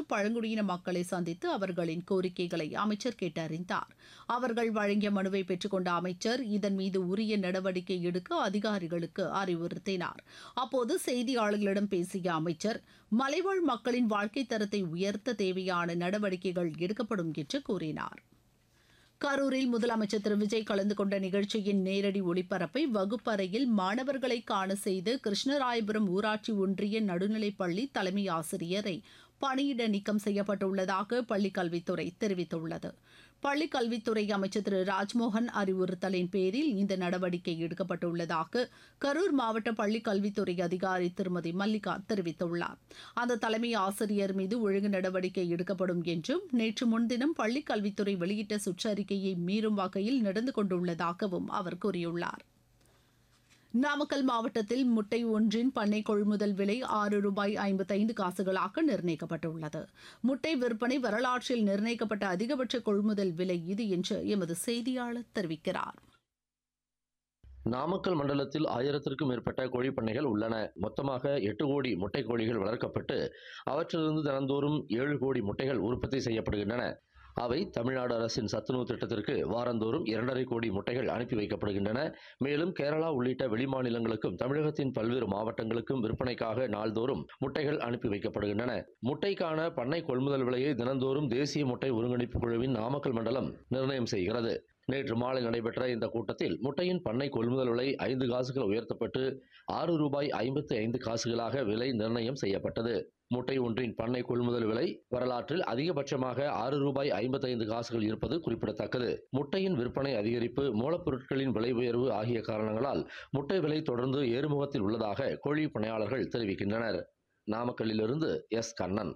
பழங்குடியின மக்களை சந்தித்து அவர்களின் கோரிக்கைகளை அமைச்சர் கேட்டறிந்தார் அவர்கள் வழங்கிய மனுவை பெற்றுக்கொண்ட அமைச்சர் இதன் மீது உரிய நடவடிக்கை எடுக்க அதிகாரிகளுக்கு அறிவுறுத்தினார் அப்போது செய்தியாளர்களிடம் பேசிய அமைச்சர் மலைவாழ் மக்களின் வாழ்க்கை தரத்தை உயர்த்த தேவையான நடவடிக்கைகள் எடுக்கப்படும் என்று கூறினார் கரூரில் முதலமைச்சர் திரு விஜய் கலந்து கொண்ட நிகழ்ச்சியின் நேரடி ஒளிபரப்பை வகுப்பறையில் மாணவர்களை காண செய்து கிருஷ்ணராயபுரம் ஊராட்சி ஒன்றிய நடுநிலைப்பள்ளி தலைமை ஆசிரியரை பணியிட நீக்கம் செய்யப்பட்டுள்ளதாக பள்ளிக் கல்வித்துறை தெரிவித்துள்ளது பள்ளிக் கல்வித்துறை அமைச்சர் திரு ராஜ்மோகன் அறிவுறுத்தலின் பேரில் இந்த நடவடிக்கை எடுக்கப்பட்டுள்ளதாக கரூர் மாவட்ட பள்ளிக் கல்வித்துறை அதிகாரி திருமதி மல்லிகா தெரிவித்துள்ளார் அந்த தலைமை ஆசிரியர் மீது ஒழுங்கு நடவடிக்கை எடுக்கப்படும் என்றும் நேற்று முன்தினம் பள்ளிக் கல்வித்துறை வெளியிட்ட சுற்றறிக்கையை மீறும் வகையில் நடந்து கொண்டுள்ளதாகவும் அவர் கூறியுள்ளார் நாமக்கல் மாவட்டத்தில் முட்டை ஒன்றின் பண்ணை கொள்முதல் விலை ஆறு ரூபாய் ஐம்பத்தைந்து காசுகளாக நிர்ணயிக்கப்பட்டுள்ளது முட்டை விற்பனை வரலாற்றில் நிர்ணயிக்கப்பட்ட அதிகபட்ச கொள்முதல் விலை இது என்று எமது செய்தியாளர் தெரிவிக்கிறார் நாமக்கல் மண்டலத்தில் ஆயிரத்திற்கும் மேற்பட்ட கோழிப் பண்ணைகள் உள்ளன மொத்தமாக எட்டு கோடி முட்டை கோழிகள் வளர்க்கப்பட்டு அவற்றிலிருந்து தினந்தோறும் ஏழு கோடி முட்டைகள் உற்பத்தி செய்யப்படுகின்றன அவை தமிழ்நாடு அரசின் சத்துணவு திட்டத்திற்கு வாரந்தோறும் இரண்டரை கோடி முட்டைகள் அனுப்பி வைக்கப்படுகின்றன மேலும் கேரளா உள்ளிட்ட வெளிமாநிலங்களுக்கும் தமிழகத்தின் பல்வேறு மாவட்டங்களுக்கும் விற்பனைக்காக நாள்தோறும் முட்டைகள் அனுப்பி வைக்கப்படுகின்றன முட்டைக்கான பண்ணை கொள்முதல் விலையை தினந்தோறும் தேசிய முட்டை ஒருங்கிணைப்பு குழுவின் நாமக்கல் மண்டலம் நிர்ணயம் செய்கிறது நேற்று மாலை நடைபெற்ற இந்த கூட்டத்தில் முட்டையின் பண்ணை கொள்முதல் விலை ஐந்து காசுகள் உயர்த்தப்பட்டு ஆறு ரூபாய் ஐம்பத்தி ஐந்து காசுகளாக விலை நிர்ணயம் செய்யப்பட்டது முட்டை ஒன்றின் பண்ணை கொள்முதல் விலை வரலாற்றில் அதிகபட்சமாக ஆறு ரூபாய் ஐம்பத்தைந்து காசுகள் இருப்பது குறிப்பிடத்தக்கது முட்டையின் விற்பனை அதிகரிப்பு மூலப்பொருட்களின் விலை உயர்வு ஆகிய காரணங்களால் முட்டை விலை தொடர்ந்து ஏறுமுகத்தில் உள்ளதாக கோழி பண்ணையாளர்கள் தெரிவிக்கின்றனர் நாமக்கல்லிலிருந்து எஸ் கண்ணன்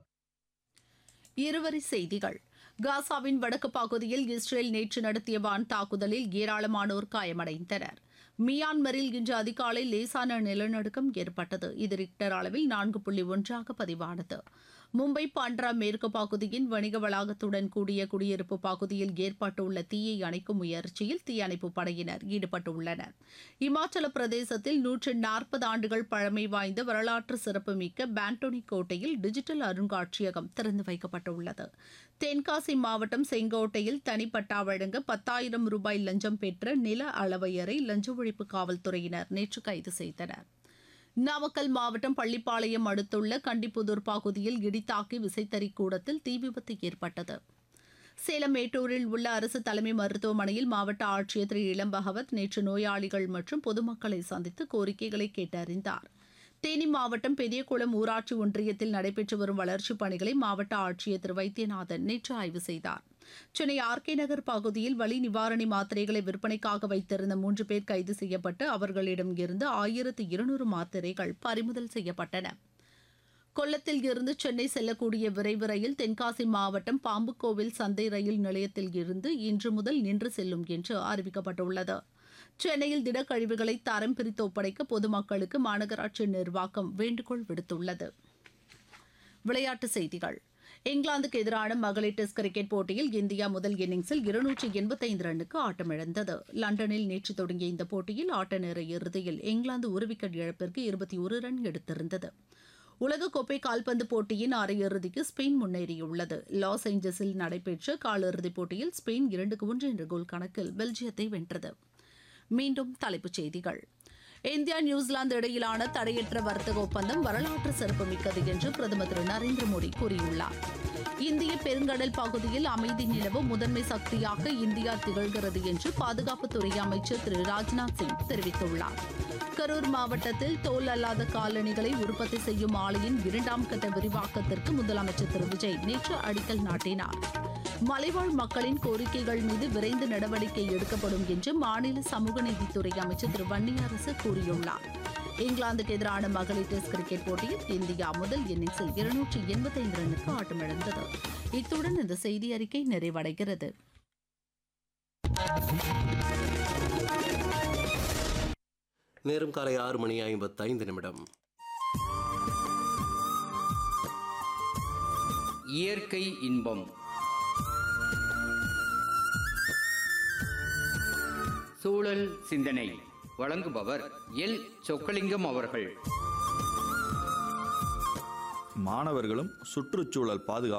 இருவரி செய்திகள் காசாவின் வடக்கு பகுதியில் இஸ்ரேல் நேற்று நடத்திய வான் தாக்குதலில் ஏராளமானோர் காயமடைந்தனர் மியான்மரில் இன்று அதிகாலை லேசான நிலநடுக்கம் ஏற்பட்டது இது ரிக்டர் அளவில் நான்கு புள்ளி ஒன்றாக பதிவானது மும்பை பாண்ட்ரா மேற்கு பகுதியின் வணிக வளாகத்துடன் கூடிய குடியிருப்பு பகுதியில் ஏற்பட்டுள்ள தீயை அணைக்கும் முயற்சியில் தீயணைப்பு படையினர் ஈடுபட்டுள்ளனர் இமாச்சல பிரதேசத்தில் நூற்று நாற்பது ஆண்டுகள் பழமை வாய்ந்த வரலாற்று சிறப்புமிக்க பேண்டோனி கோட்டையில் டிஜிட்டல் அருங்காட்சியகம் திறந்து வைக்கப்பட்டுள்ளது தென்காசி மாவட்டம் செங்கோட்டையில் தனிப்பட்டா வழங்க பத்தாயிரம் ரூபாய் லஞ்சம் பெற்ற நில அளவையரை லஞ்ச ஒழிப்பு காவல்துறையினர் நேற்று கைது செய்தனர் நாமக்கல் மாவட்டம் பள்ளிப்பாளையம் அடுத்துள்ள கண்டிப்புதூர் பகுதியில் இடித்தாக்கி விசைத்தறி கூடத்தில் தீ விபத்து ஏற்பட்டது சேலம் மேட்டூரில் உள்ள அரசு தலைமை மருத்துவமனையில் மாவட்ட ஆட்சியர் திரு இளம்பகவத் நேற்று நோயாளிகள் மற்றும் பொதுமக்களை சந்தித்து கோரிக்கைகளை கேட்டறிந்தார் தேனி மாவட்டம் பெரியகுளம் ஊராட்சி ஒன்றியத்தில் நடைபெற்று வரும் வளர்ச்சிப் பணிகளை மாவட்ட ஆட்சியர் திரு வைத்தியநாதன் நேற்று ஆய்வு செய்தார் சென்னை ஆர்கே நகர் பகுதியில் வலி நிவாரணி மாத்திரைகளை விற்பனைக்காக வைத்திருந்த மூன்று பேர் கைது செய்யப்பட்டு அவர்களிடம் இருந்து ஆயிரத்து இருநூறு மாத்திரைகள் பறிமுதல் செய்யப்பட்டன கொல்லத்தில் இருந்து சென்னை செல்லக்கூடிய விரைவு ரயில் தென்காசி மாவட்டம் பாம்புக்கோவில் சந்தை ரயில் நிலையத்தில் இருந்து இன்று முதல் நின்று செல்லும் என்று அறிவிக்கப்பட்டுள்ளது சென்னையில் திடக்கழிவுகளை தரம் பிரித்து ஒப்படைக்க பொதுமக்களுக்கு மாநகராட்சி நிர்வாகம் வேண்டுகோள் விடுத்துள்ளது விளையாட்டுச் செய்திகள் இங்கிலாந்துக்கு எதிரான மகளிர் டெஸ்ட் கிரிக்கெட் போட்டியில் இந்தியா முதல் இன்னிங்ஸில் இருநூற்றி எண்பத்தைந்து ரன்னுக்கு ஆட்டமிழந்தது லண்டனில் நேற்று தொடங்கிய இந்த போட்டியில் ஆட்ட நேர இறுதியில் இங்கிலாந்து ஒரு விக்கெட் இழப்பிற்கு இருபத்தி ஒரு ரன் எடுத்திருந்தது உலகக்கோப்பை கால்பந்து போட்டியின் அரையிறுதிக்கு ஸ்பெயின் முன்னேறியுள்ளது லாஸ் ஏஞ்சல்ஸில் நடைபெற்ற காலிறுதிப் போட்டியில் ஸ்பெயின் இரண்டுக்கு ஒன்று என்ற கோல் கணக்கில் பெல்ஜியத்தை வென்றது மீண்டும் தலைப்புச் செய்திகள் இந்தியா நியூசிலாந்து இடையிலான தடையற்ற வர்த்தக ஒப்பந்தம் வரலாற்று சிறப்புமிக்கது என்று பிரதமர் திரு நரேந்திர மோடி கூறியுள்ளார் இந்திய பெருங்கடல் பகுதியில் அமைதி நிலவ முதன்மை சக்தியாக இந்தியா திகழ்கிறது என்று பாதுகாப்புத்துறை அமைச்சர் திரு ராஜ்நாத் சிங் தெரிவித்துள்ளார் கரூர் மாவட்டத்தில் தோல் அல்லாத காலணிகளை உற்பத்தி செய்யும் ஆலையின் இரண்டாம் கட்ட விரிவாக்கத்திற்கு முதலமைச்சர் திரு விஜய் நேற்று அடிக்கல் நாட்டினார் மலைவாழ் மக்களின் கோரிக்கைகள் மீது விரைந்து நடவடிக்கை எடுக்கப்படும் என்று மாநில சமூக நீதித்துறை அமைச்சர் திரு வன்னியரசு கூறியுள்ளார் இங்கிலாந்துக்கு எதிரான மகளிர் டெஸ்ட் கிரிக்கெட் போட்டியில் இந்தியா முதல் இன்னிங்ஸில் இருநூற்றி எண்பத்தைந்து ரன்னுக்கு ஆட்டமிழந்தது இத்துடன் இந்த செய்தி அறிக்கை நிறைவடைகிறது நேரம் காலை ஆறு மணி ஐம்பத்தைந்து நிமிடம் இயற்கை இன்பம் சூழல் சிந்தனை வழங்குபவர் எல் சொக்கலிங்கம் அவர்கள் மாணவர்களும் சுற்றுச்சூழல் பாதுகாப்பு